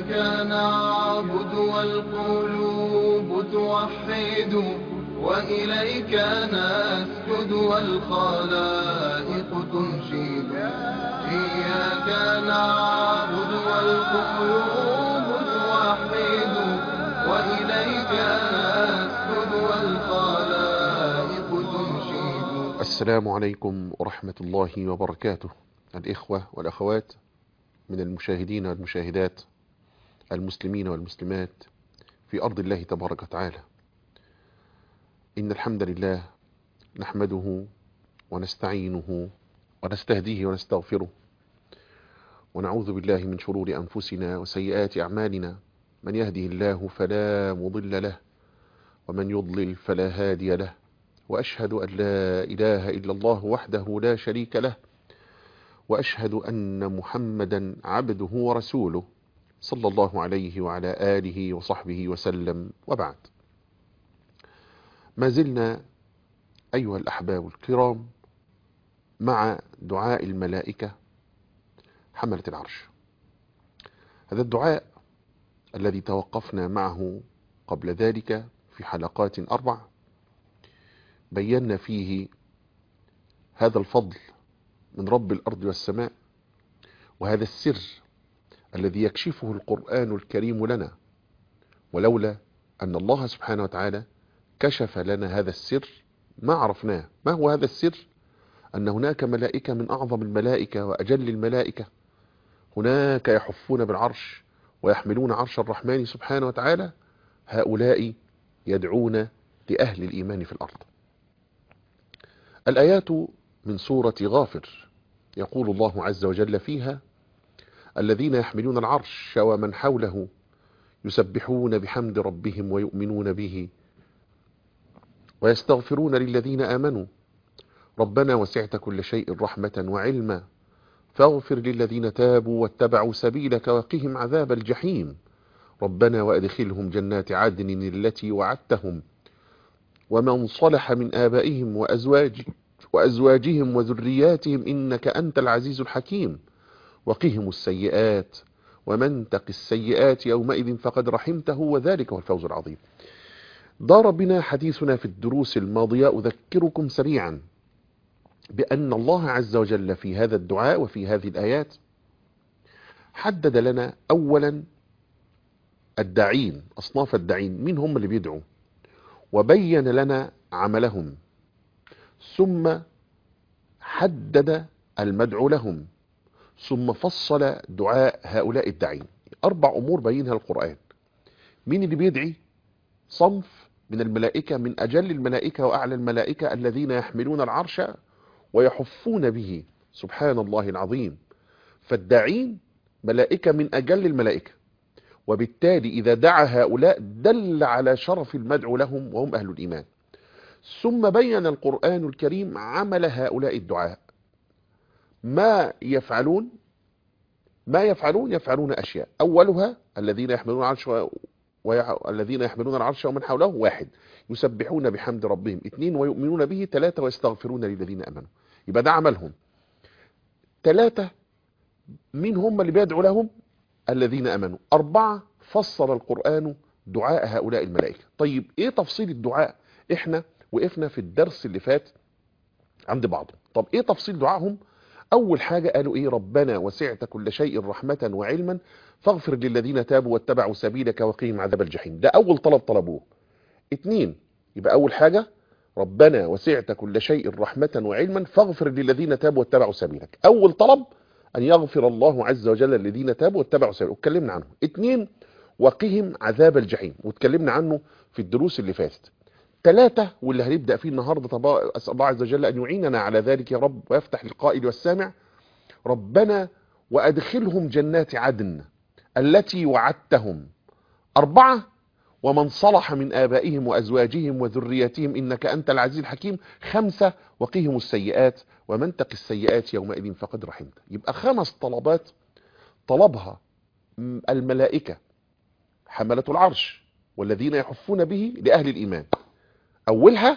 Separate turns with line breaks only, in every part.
إياك نعبد والقلوب توحد وإليك نسجد والخلائق تنشد إياك نعبد والقلوب توحد وإليك نسجد والخلائق تنشد
السلام عليكم ورحمة الله وبركاته الإخوة والأخوات من المشاهدين والمشاهدات المسلمين والمسلمات في أرض الله تبارك وتعالى إن الحمد لله نحمده ونستعينه ونستهديه ونستغفره ونعوذ بالله من شرور أنفسنا وسيئات أعمالنا من يهده الله فلا مضل له ومن يضلل فلا هادي له وأشهد أن لا إله إلا الله وحده لا شريك له وأشهد أن محمدا عبده ورسوله صلى الله عليه وعلى آله وصحبه وسلم وبعد ما زلنا أيها الأحباب الكرام مع دعاء الملائكة حملة العرش هذا الدعاء الذي توقفنا معه قبل ذلك في حلقات أربع بينا فيه هذا الفضل من رب الأرض والسماء وهذا السر الذي يكشفه القرآن الكريم لنا ولولا أن الله سبحانه وتعالى كشف لنا هذا السر ما عرفناه ما هو هذا السر أن هناك ملائكة من أعظم الملائكة وأجل الملائكة هناك يحفون بالعرش ويحملون عرش الرحمن سبحانه وتعالى هؤلاء يدعون لأهل الإيمان في الأرض الآيات من سورة غافر يقول الله عز وجل فيها الذين يحملون العرش ومن حوله يسبحون بحمد ربهم ويؤمنون به ويستغفرون للذين آمنوا ربنا وسعت كل شيء رحمة وعلما فاغفر للذين تابوا واتبعوا سبيلك وقهم عذاب الجحيم ربنا وأدخلهم جنات عدن التي وعدتهم ومن صلح من آبائهم وأزواجهم وأزواجهم وذرياتهم إنك أنت العزيز الحكيم وقهم السيئات ومن تق السيئات يومئذ فقد رحمته وذلك هو الفوز العظيم دار بنا حديثنا في الدروس الماضية أذكركم سريعا بأن الله عز وجل في هذا الدعاء وفي هذه الآيات حدد لنا أولا الداعين أصناف الداعين مين هم اللي بيدعوا وبين لنا عملهم ثم حدد المدعو لهم ثم فصل دعاء هؤلاء الداعين أربع أمور بينها القرآن مين اللي بيدعي صنف من الملائكة من أجل الملائكة وأعلى الملائكة الذين يحملون العرش ويحفون به سبحان الله العظيم فالداعين ملائكة من أجل الملائكة وبالتالي إذا دعا هؤلاء دل على شرف المدعو لهم وهم أهل الإيمان ثم بين القرآن الكريم عمل هؤلاء الدعاء ما يفعلون ما يفعلون يفعلون أشياء أولها الذين يحملون العرش و... والذين يحملون العرش ومن حوله واحد يسبحون بحمد ربهم اثنين ويؤمنون به ثلاثة ويستغفرون للذين أمنوا يبقى ده عملهم ثلاثة مين هم اللي بيدعوا لهم الذين أمنوا أربعة فصل القرآن دعاء هؤلاء الملائكة طيب ايه تفصيل الدعاء احنا وقفنا في الدرس اللي فات عند بعضهم طب ايه تفصيل دعائهم اول حاجة قالوا ايه ربنا وسعت كل شيء رحمة وعلما فاغفر للذين تابوا واتبعوا سبيلك وقهم عذاب الجحيم ده اول طلب طلبوه اتنين يبقى اول حاجة ربنا وسعت كل شيء رحمة وعلما فاغفر للذين تابوا واتبعوا سبيلك اول طلب ان يغفر الله عز وجل الذين تابوا واتبعوا سبيلك واتكلمنا عنه اتنين وقهم عذاب الجحيم واتكلمنا عنه في الدروس اللي فاتت ثلاثة واللي هنبدأ فيه النهاردة طبعا أسأل الله عز وجل أن يعيننا على ذلك يا رب ويفتح للقائل والسامع ربنا وأدخلهم جنات عدن التي وعدتهم أربعة ومن صلح من آبائهم وأزواجهم وذرياتهم إنك أنت العزيز الحكيم خمسة وقهم السيئات ومن تق السيئات يومئذ فقد رحمت يبقى خمس طلبات طلبها الملائكة حملة العرش والذين يحفون به لأهل الإيمان أولها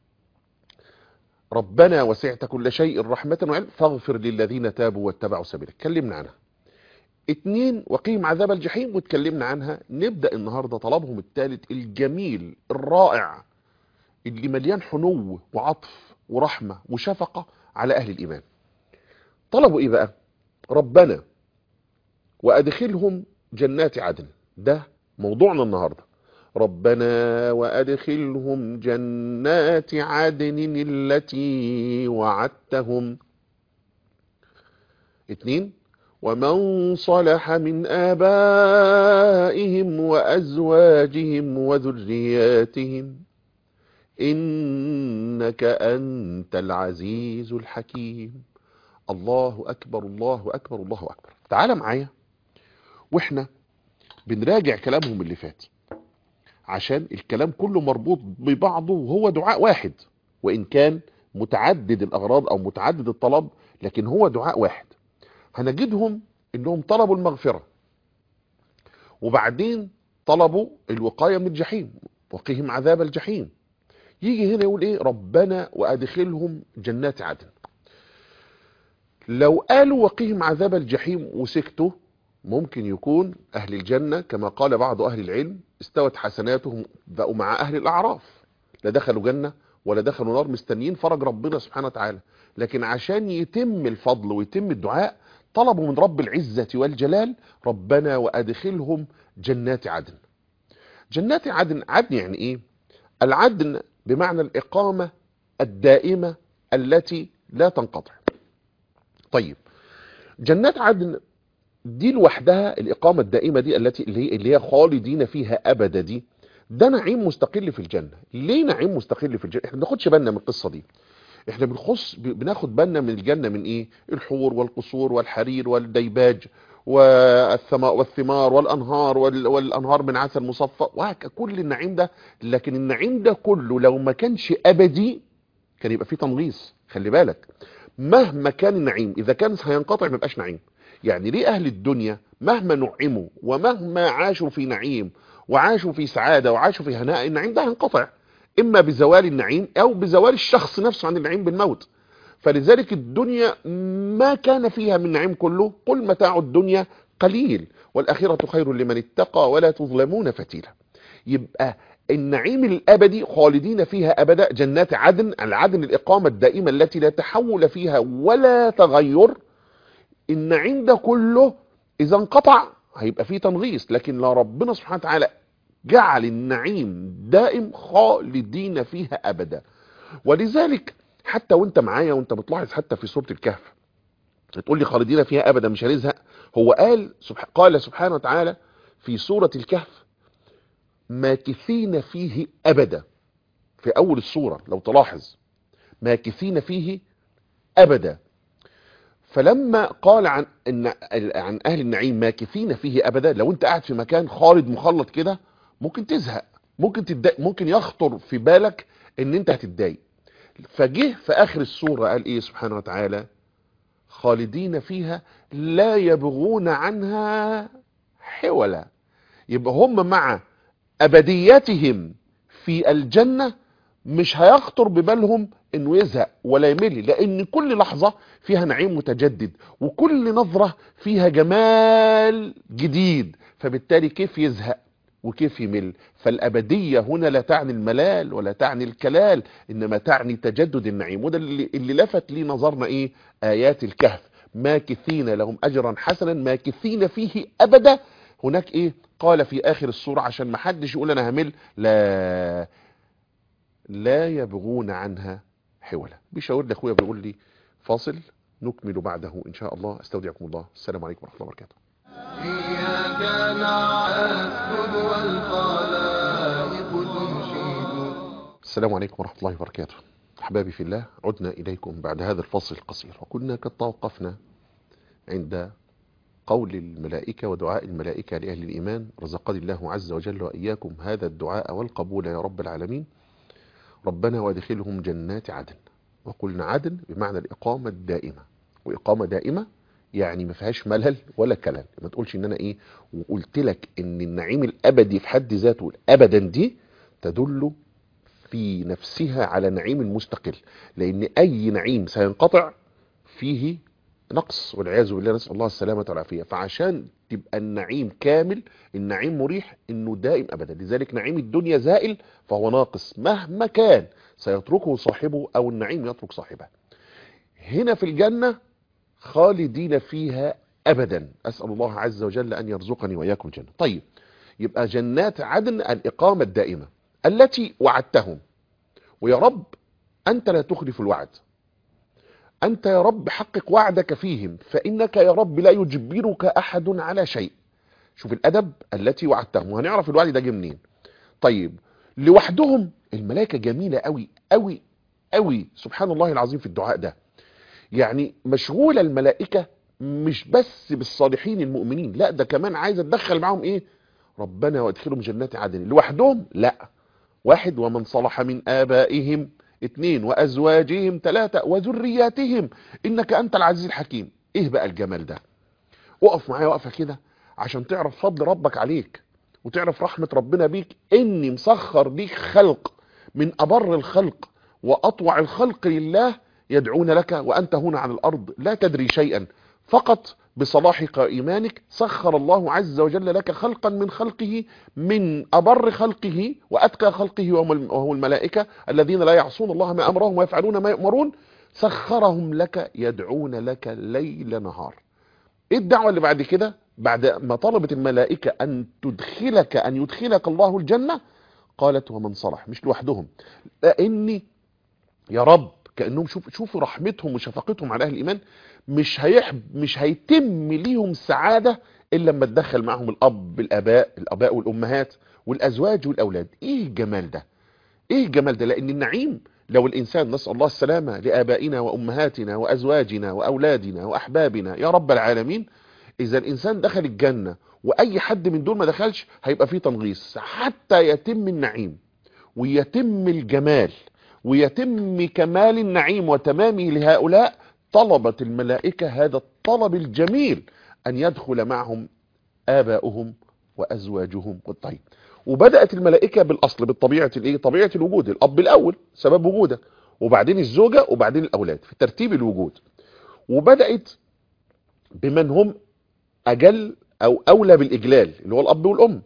ربنا وسعت كل شيء رحمة وعلم فاغفر للذين تابوا واتبعوا سبيلك كلمنا عنها اتنين وقيهم عذاب الجحيم واتكلمنا عنها نبدأ النهاردة طلبهم الثالث الجميل الرائع اللي مليان حنو وعطف ورحمة وشفقة على أهل الإيمان طلبوا إيه بقى ربنا وأدخلهم جنات عدن ده موضوعنا النهاردة ربنا وأدخلهم جنات عدن التي وعدتهم اتنين ومن صلح من آبائهم وأزواجهم وذرياتهم إنك أنت العزيز الحكيم الله أكبر الله أكبر الله أكبر تعال معايا وإحنا بنراجع كلامهم اللي فات عشان الكلام كله مربوط ببعضه وهو دعاء واحد وإن كان متعدد الأغراض أو متعدد الطلب لكن هو دعاء واحد هنجدهم انهم طلبوا المغفرة وبعدين طلبوا الوقاية من الجحيم وقيهم عذاب الجحيم يجي هنا يقول ايه ربنا وادخلهم جنات عدن لو قالوا وقيهم عذاب الجحيم وسكتوا ممكن يكون اهل الجنة كما قال بعض اهل العلم استوت حسناتهم بقوا مع اهل الاعراف لا دخلوا جنة ولا دخلوا نار مستنيين فرج ربنا سبحانه وتعالى لكن عشان يتم الفضل ويتم الدعاء طلبوا من رب العزة والجلال ربنا وأدخلهم جنات عدن جنات عدن عدن يعني إيه العدن بمعنى الإقامة الدائمة التي لا تنقطع طيب جنات عدن دي لوحدها الإقامة الدائمة دي التي اللي هي, اللي هي خالدين فيها أبدا دي ده نعيم مستقل في الجنة ليه نعيم مستقل في الجنة احنا ما بناخدش بالنا من القصة دي احنا بنخص بناخد بالنا من الجنة من ايه الحور والقصور والحرير والديباج والثمار والثمار والانهار والانهار من عسل مصفى وهكذا كل النعيم ده لكن النعيم ده كله لو ما كانش ابدي كان يبقى فيه تنغيص خلي بالك مهما كان النعيم اذا كان هينقطع ما يبقاش نعيم يعني ليه اهل الدنيا مهما نعموا ومهما عاشوا في نعيم وعاشوا في سعادة وعاشوا في هناء النعيم ده هينقطع اما بزوال النعيم او بزوال الشخص نفسه عن النعيم بالموت فلذلك الدنيا ما كان فيها من نعيم كله قل متاع الدنيا قليل والآخرة خير لمن اتقى ولا تظلمون فتيلا يبقى النعيم الأبدي خالدين فيها أبدا جنات عدن العدن الإقامة الدائمة التي لا تحول فيها ولا تغير النعيم ده كله إذا انقطع هيبقى فيه تنغيص لكن لو ربنا سبحانه وتعالى جعل النعيم دائم خالدين فيها أبدا ولذلك حتى وانت معايا وانت بتلاحظ حتى في سورة الكهف تقول لي خالدين فيها أبدا مش هنزهق هو قال سبح قال سبحانه وتعالى في سورة الكهف ماكثين فيه أبدا في أول السورة لو تلاحظ ماكثين فيه أبدا فلما قال عن إن عن أهل النعيم ماكثين فيه أبدا لو أنت قاعد في مكان خالد مخلط كده ممكن تزهق ممكن تتضايق ممكن يخطر في بالك ان انت هتتضايق فجه في اخر السورة قال ايه سبحانه وتعالى خالدين فيها لا يبغون عنها حولا يبقى هم مع ابديتهم في الجنة مش هيخطر ببالهم انه يزهق ولا يمل لان كل لحظة فيها نعيم متجدد وكل نظرة فيها جمال جديد فبالتالي كيف يزهق وكيف يمل فالأبدية هنا لا تعني الملال ولا تعني الكلال إنما تعني تجدد النعيم وده اللي, اللي لفت لي نظرنا إيه آيات الكهف ماكثين لهم أجرا حسنا ماكثين فيه أبدا هناك إيه قال في آخر السورة عشان ما حدش يقول أنا همل لا لا يبغون عنها حولا بيشاور لي أخويا بيقول لي فاصل نكمل بعده إن شاء الله استودعكم الله السلام عليكم ورحمة الله وبركاته
إياك نعبد والخلائق تنشد
السلام عليكم ورحمة الله وبركاته أحبابي في الله عدنا إليكم بعد هذا الفصل القصير وكنا قد توقفنا عند قول الملائكة ودعاء الملائكة لأهل الإيمان رزقني الله عز وجل وإياكم هذا الدعاء والقبول يا رب العالمين ربنا وادخلهم جنات عدن وقلنا عدن بمعنى الإقامة الدائمة وإقامة دائمة يعني ما فيهاش ملل ولا كلل ما تقولش ان انا ايه وقلت لك ان النعيم الابدي في حد ذاته ابدا دي تدل في نفسها على نعيم مستقل لان اي نعيم سينقطع فيه نقص والعياذ بالله نسأل الله السلامة والعافية فعشان تبقى النعيم كامل النعيم مريح انه دائم ابدا لذلك نعيم الدنيا زائل فهو ناقص مهما كان سيتركه صاحبه او النعيم يترك صاحبه هنا في الجنة خالدين فيها ابدا اسأل الله عز وجل ان يرزقني واياكم الجنة طيب يبقى جنات عدن الاقامة الدائمة التي وعدتهم ويا رب انت لا تخلف الوعد أنت يا رب حقق وعدك فيهم فإنك يا رب لا يجبرك أحد على شيء شوف الأدب التي وعدتهم وهنعرف الوعد ده جه منين طيب لوحدهم الملائكة جميلة قوي قوي قوي سبحان الله العظيم في الدعاء ده يعني مشغولة الملائكة مش بس بالصالحين المؤمنين لا ده كمان عايزة تدخل معاهم ايه ربنا وادخلهم جنات عدن لوحدهم لا واحد ومن صلح من آبائهم اثنين وازواجهم ثلاثة وذرياتهم انك انت العزيز الحكيم ايه بقى الجمال ده وقف معايا وقفة كده عشان تعرف فضل ربك عليك وتعرف رحمة ربنا بيك اني مسخر ليك خلق من ابر الخلق واطوع الخلق لله يدعون لك وانت هنا على الارض لا تدري شيئا فقط بصلاحك ايمانك سخر الله عز وجل لك خلقا من خلقه من ابر خلقه واتقى خلقه وهو الملائكه الذين لا يعصون الله ما امرهم ويفعلون ما يؤمرون سخرهم لك يدعون لك ليل نهار ايه الدعوه اللي بعد كده بعد ما طلبت الملائكه ان تدخلك ان يدخلك الله الجنه قالت ومن صلح مش لوحدهم لاني يا رب كانهم شوف شوفوا رحمتهم وشفقتهم على اهل الايمان مش هيحب مش هيتم ليهم سعاده الا لما تدخل معهم الاب الاباء الاباء والامهات والازواج والاولاد ايه الجمال ده ايه الجمال ده لان النعيم لو الانسان نسال الله السلامه لابائنا وامهاتنا وازواجنا واولادنا واحبابنا يا رب العالمين اذا الانسان دخل الجنه واي حد من دول ما دخلش هيبقى فيه تنغيص حتى يتم النعيم ويتم الجمال ويتم كمال النعيم وتمامه لهؤلاء طلبت الملائكة هذا الطلب الجميل أن يدخل معهم آباؤهم وأزواجهم والطيب وبدأت الملائكة بالأصل بالطبيعة الإيه؟ طبيعة الوجود الأب الأول سبب وجودك وبعدين الزوجة وبعدين الأولاد في ترتيب الوجود وبدأت بمن هم أجل أو أولى بالإجلال اللي هو الأب والأم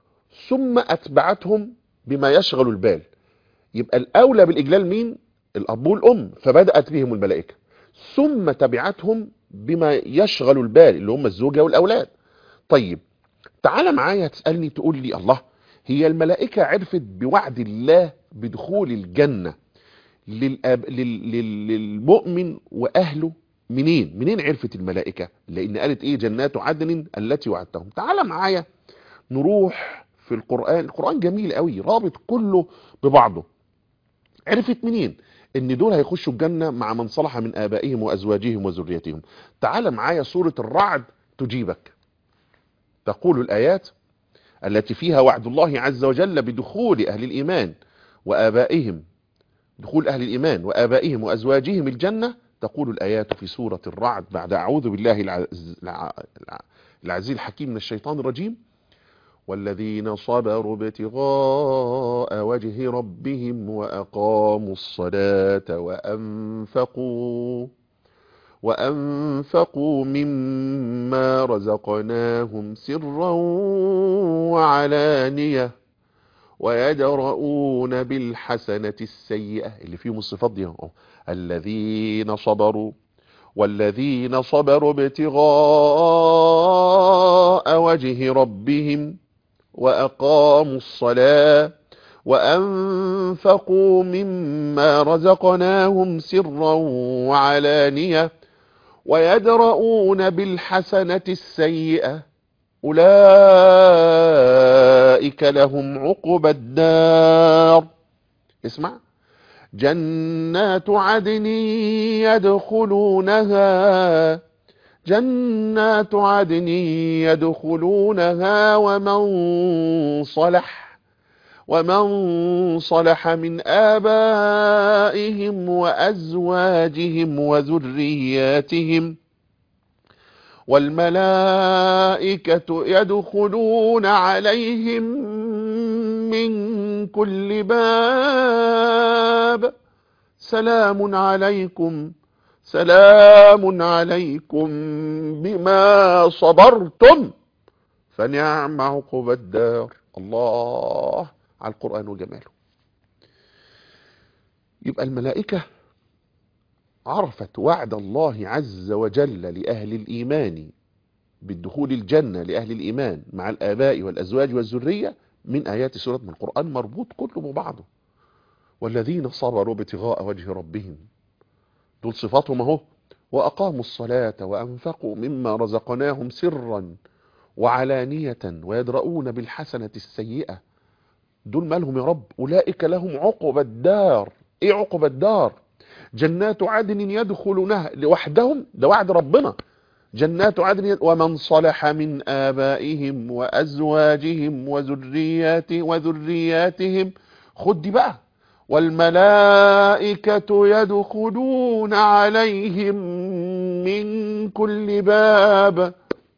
ثم أتبعتهم بما يشغل البال يبقى الأولى بالإجلال مين الأب والأم فبدأت بهم الملائكة ثم تبعتهم بما يشغل البال اللي هم الزوجة والأولاد طيب تعال معايا تسألني تقول لي الله هي الملائكة عرفت بوعد الله بدخول الجنة للأب... لل... لل... للمؤمن وأهله منين منين عرفت الملائكة لأن قالت إيه جنات عدن التي وعدتهم تعال معايا نروح في القرآن القرآن جميل قوي رابط كله ببعضه عرفت منين ان دول هيخشوا الجنة مع من صلح من ابائهم وازواجهم وذريتهم تعال معايا سورة الرعد تجيبك تقول الايات التي فيها وعد الله عز وجل بدخول اهل الايمان وابائهم دخول اهل الايمان وابائهم وازواجهم الجنة تقول الايات في سورة الرعد بعد اعوذ بالله العز... العزيز الحكيم من الشيطان الرجيم والذين صبروا ابتغاء وجه ربهم وأقاموا الصلاة وأنفقوا وأنفقوا مما رزقناهم سرا وعلانية ويدرؤون بالحسنة السيئة اللي فيهم الصفات دي الذين صبروا والذين صبروا ابتغاء وجه ربهم وأقاموا الصلاة وأنفقوا مما رزقناهم سرا وعلانية ويدرؤون بالحسنة السيئة أولئك لهم عقبى الدار اسمع جنات عدن يدخلونها جنات عدن يدخلونها ومن صلح ومن صلح من آبائهم وأزواجهم وذرياتهم والملائكة يدخلون عليهم من كل باب سلام عليكم سلام عليكم بما صبرتم فنعم عقب الدار الله على القرآن وجماله يبقى الملائكة عرفت وعد الله عز وجل لأهل الإيمان بالدخول الجنة لأهل الإيمان مع الآباء والأزواج والذرية من آيات سورة من القرآن مربوط كله ببعضه والذين صبروا ابتغاء وجه ربهم دول صفاتهم اهو وأقاموا الصلاة وأنفقوا مما رزقناهم سرا وعلانية ويدرؤون بالحسنة السيئة دول مالهم يا رب أولئك لهم عقب الدار إيه عقب الدار جنات عدن يدخلونها لوحدهم ده وعد ربنا جنات عدن ومن صلح من آبائهم وأزواجهم وذريات وذرياتهم خد دي بقى والملائكة يدخلون عليهم من كل باب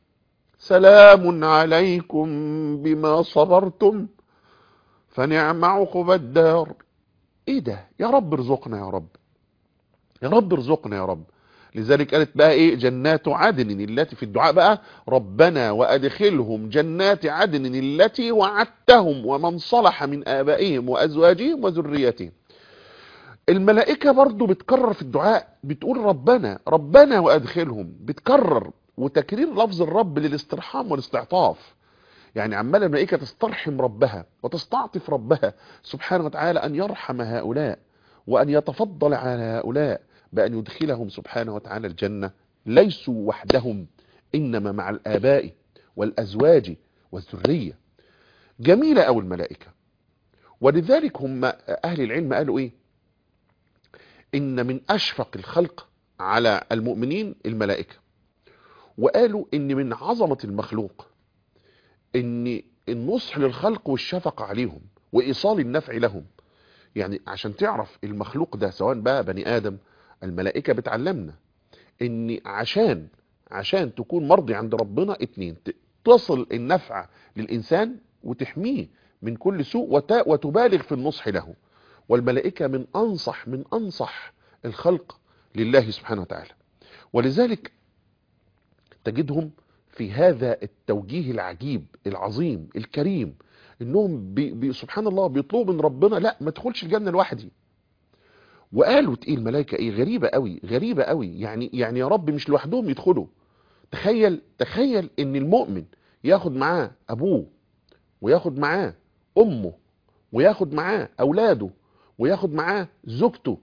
سلام عليكم بما صبرتم فنعم عقب الدار ايه ده يا رب ارزقنا يا رب يا رب ارزقنا يا رب لذلك قالت بقى ايه جنات عدن التي في الدعاء بقى ربنا وادخلهم جنات عدن التي وعدتهم ومن صلح من ابائهم وازواجهم وذريتهم الملائكة برضو بتكرر في الدعاء بتقول ربنا ربنا وادخلهم بتكرر وتكرير لفظ الرب للاسترحام والاستعطاف يعني عمال الملائكة تسترحم ربها وتستعطف ربها سبحانه وتعالى أن يرحم هؤلاء وأن يتفضل على هؤلاء بأن يدخلهم سبحانه وتعالى الجنة ليسوا وحدهم إنما مع الآباء والأزواج والذرية جميلة أو الملائكة ولذلك هم أهل العلم قالوا إيه إن من أشفق الخلق على المؤمنين الملائكة وقالوا إن من عظمة المخلوق إن النصح للخلق والشفقة عليهم وإيصال النفع لهم يعني عشان تعرف المخلوق ده سواء بقى بني آدم الملائكة بتعلمنا ان عشان عشان تكون مرضي عند ربنا اتنين تصل النفع للإنسان وتحميه من كل سوء وتبالغ في النصح له والملائكة من أنصح من أنصح الخلق لله سبحانه وتعالى ولذلك تجدهم في هذا التوجيه العجيب العظيم الكريم انهم بي بي سبحان الله بيطلبوا من ربنا لا ما تدخلش الجنه لوحدي وقالوا ايه الملائكه ايه غريبه قوي غريبه قوي يعني يعني يا رب مش لوحدهم يدخلوا تخيل تخيل ان المؤمن ياخد معاه ابوه وياخد معاه امه وياخد معاه اولاده وياخد معاه زوجته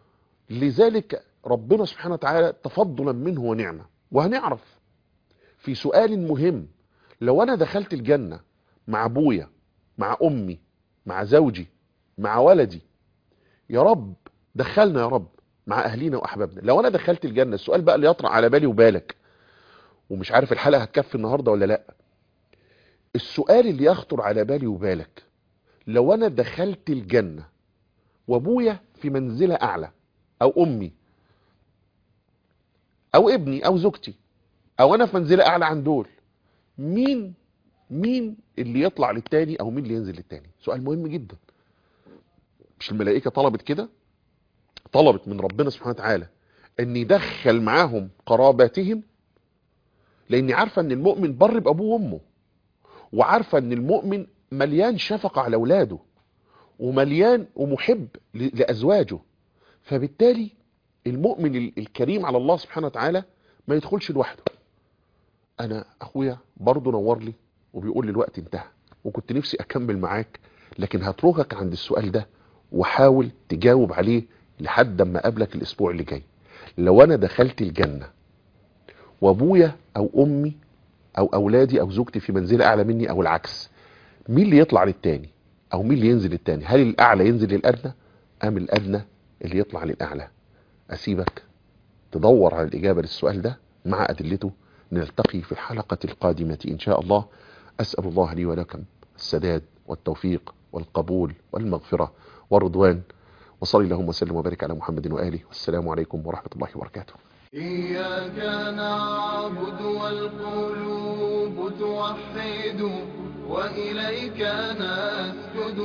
لذلك ربنا سبحانه وتعالى تفضلا منه ونعمه وهنعرف في سؤال مهم لو انا دخلت الجنه مع ابويا مع امي مع زوجي مع ولدي يا رب دخلنا يا رب مع اهلينا واحبابنا لو انا دخلت الجنه السؤال بقى اللي يطرأ على بالي وبالك ومش عارف الحلقه هتكفي النهارده ولا لا السؤال اللي يخطر على بالي وبالك لو انا دخلت الجنه وابويا في منزله اعلى او امي او ابني او زوجتي او انا في منزله اعلى عن دول مين مين اللي يطلع للتاني او مين اللي ينزل للتاني سؤال مهم جدا مش الملائكه طلبت كده طلبت من ربنا سبحانه وتعالى ان يدخل معاهم قراباتهم لاني عارفه ان المؤمن بر بابوه وامه وعارفه ان المؤمن مليان شفقه على اولاده ومليان ومحب لازواجه فبالتالي المؤمن الكريم على الله سبحانه وتعالى ما يدخلش لوحده انا اخويا برضه نور لي وبيقول لي الوقت انتهى وكنت نفسي اكمل معاك لكن هتركك عند السؤال ده وحاول تجاوب عليه لحد اما اقابلك الاسبوع اللي جاي لو انا دخلت الجنة وابويا او امي او اولادي او زوجتي في منزلة اعلى مني او العكس مين اللي يطلع للتاني او مين اللي ينزل للتاني هل الاعلى ينزل للادنى ام الادنى اللي يطلع للاعلى اسيبك تدور على الاجابة للسؤال ده مع ادلته نلتقي في الحلقة القادمة ان شاء الله اسأل الله لي ولكم السداد والتوفيق والقبول والمغفرة والرضوان وصلي اللهم وسلم وبارك على محمد وآله والسلام عليكم ورحمة الله وبركاته
إياك نعبد والقلوب توحد وإليك نسجد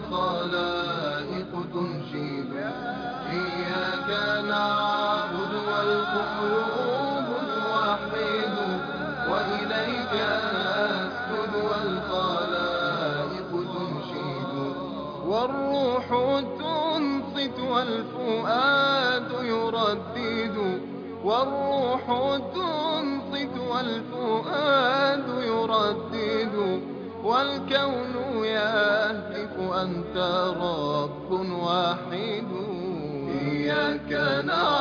والخلائق تنشد إياك نعبد والقلوب توحد وإليك نسجد والخلائق تنشد والروح تنصت والفؤاد يردد والروح تنصت والفؤاد يردد والكون يهتف أنت رب واحد إياك نعبد